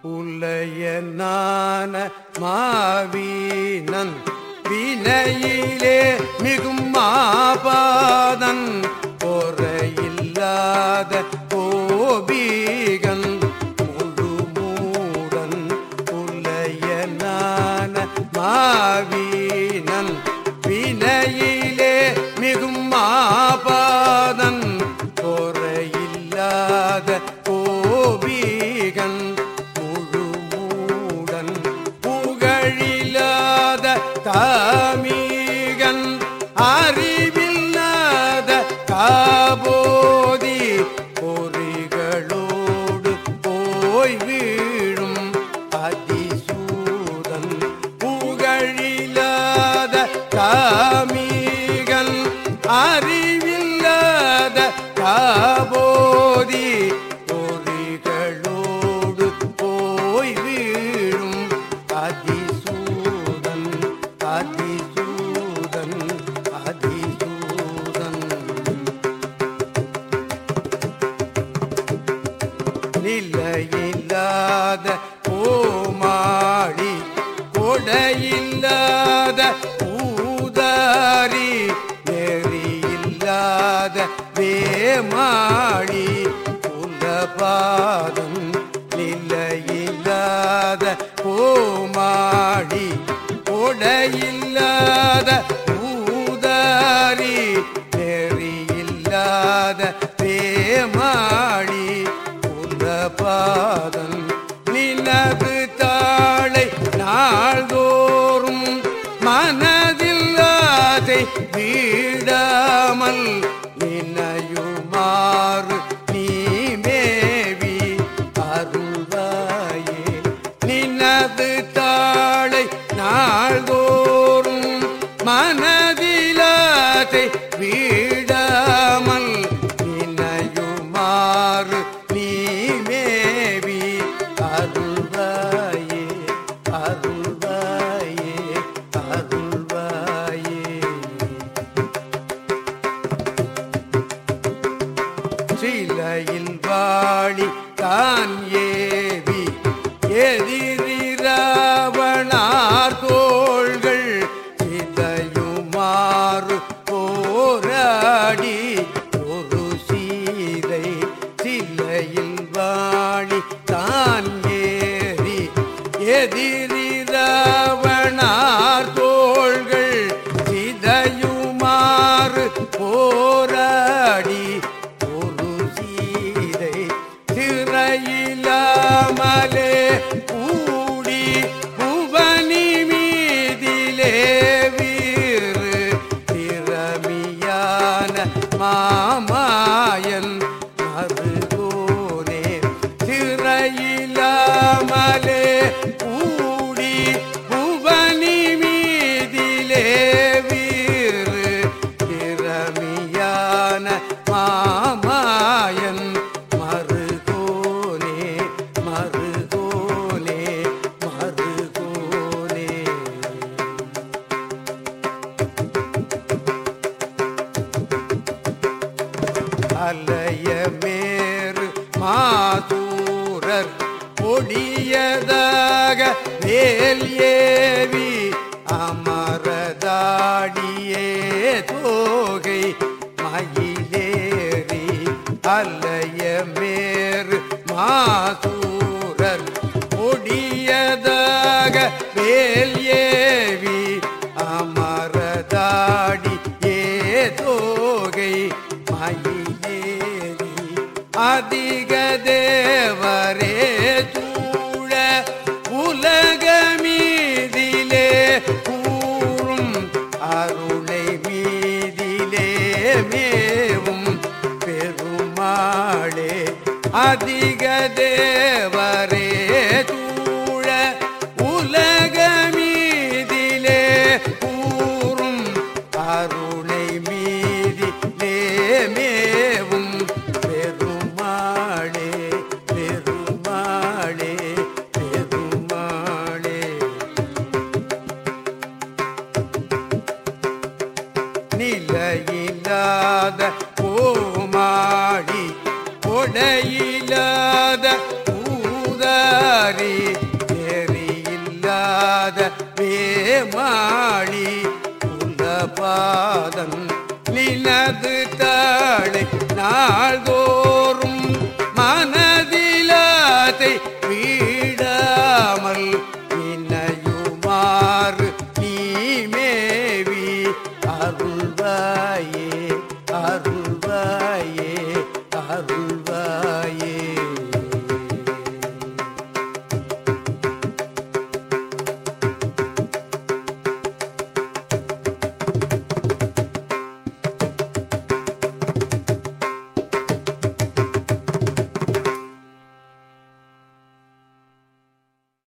உலையனான மாவீனன் வினையிலே மிகும் மாபாதன் பொறையில்லாத கோபீகன் முழு மூடன் உலையனான மாவீனன் வினையிலே மிகும் மாபாதன் பொறையில்லாத கோபீகன் முழு மூடன் புகழில்லாத தாமீகன் அறிவில்லாத காபோதி பொறிகளோடு போய் வீழும் அதிசூதன் புகழில்லாத காமீகன் அறிவில்லாத காபோதி பொறிகளோடு போய் வீழும் அதிசூதன் அதிசூதன் அதிசூதன் நிலையில்லாத கோமாளி கொடையில்லாத ஊதாரி நெறியில்லாத வேமாளி குலபாதம் நிலையில்லாத கோமாளி கொடையில்லாத ஊதாரி நெறியில்லாத வேமாளி பாதன் நினது தாளை நாள்தோறும் மனதில்லாதை வீடாமல் நினையுமாறு நீ மேவி அருள்வாயே நினது தாளை நாள்தோறும் மனதிலாதை வீடாமல் நினையுமாறு நீ மேவி அருள்வாயே அருள்வாயே அருள்வாயே சிலையில் வாழி தான் ஏவி எதிரிராவணார் தோள்கள் சிதையுமாறு போராடி ஒரு சீதை சிலையில் வாழி தான் ஏறி எதிரிராவணார் தோள்கள் சிதையுமாறு போராடி ஒரு சீதை திரையிலாமலே கூடி புவனி மீதிலே வீறு திறமியான மாமாயன் மருகோனே திரையிலாமலே கூடி புவனி மீதிலே வீறு திறமியான மாமாயன் மருகோனே மருகோனே மருகோனே அலையமேறு மாதூரர் பொடியதாக வேல் ஏவி அமரதாடியே தோகை மயிலேறி அலையமேறு மாதூரர் பொடியதாக வேல் ஏவி அமரதாடி ஏதோகை மயிலேறி அதிக தேவரே சூழ உலகமீதிலே கூறும் அருளை மீதிலே மேவும் பெருமாளே அதிக தேவரே சூழ உலகமீதிலே கூறும் அருளை மீதிலே மேவும் பெருமாளே பெருமாளே பெருமாளே நிலையில்லாத கோமாடி கொடையில்லாத எனது தாளை நாள்தோ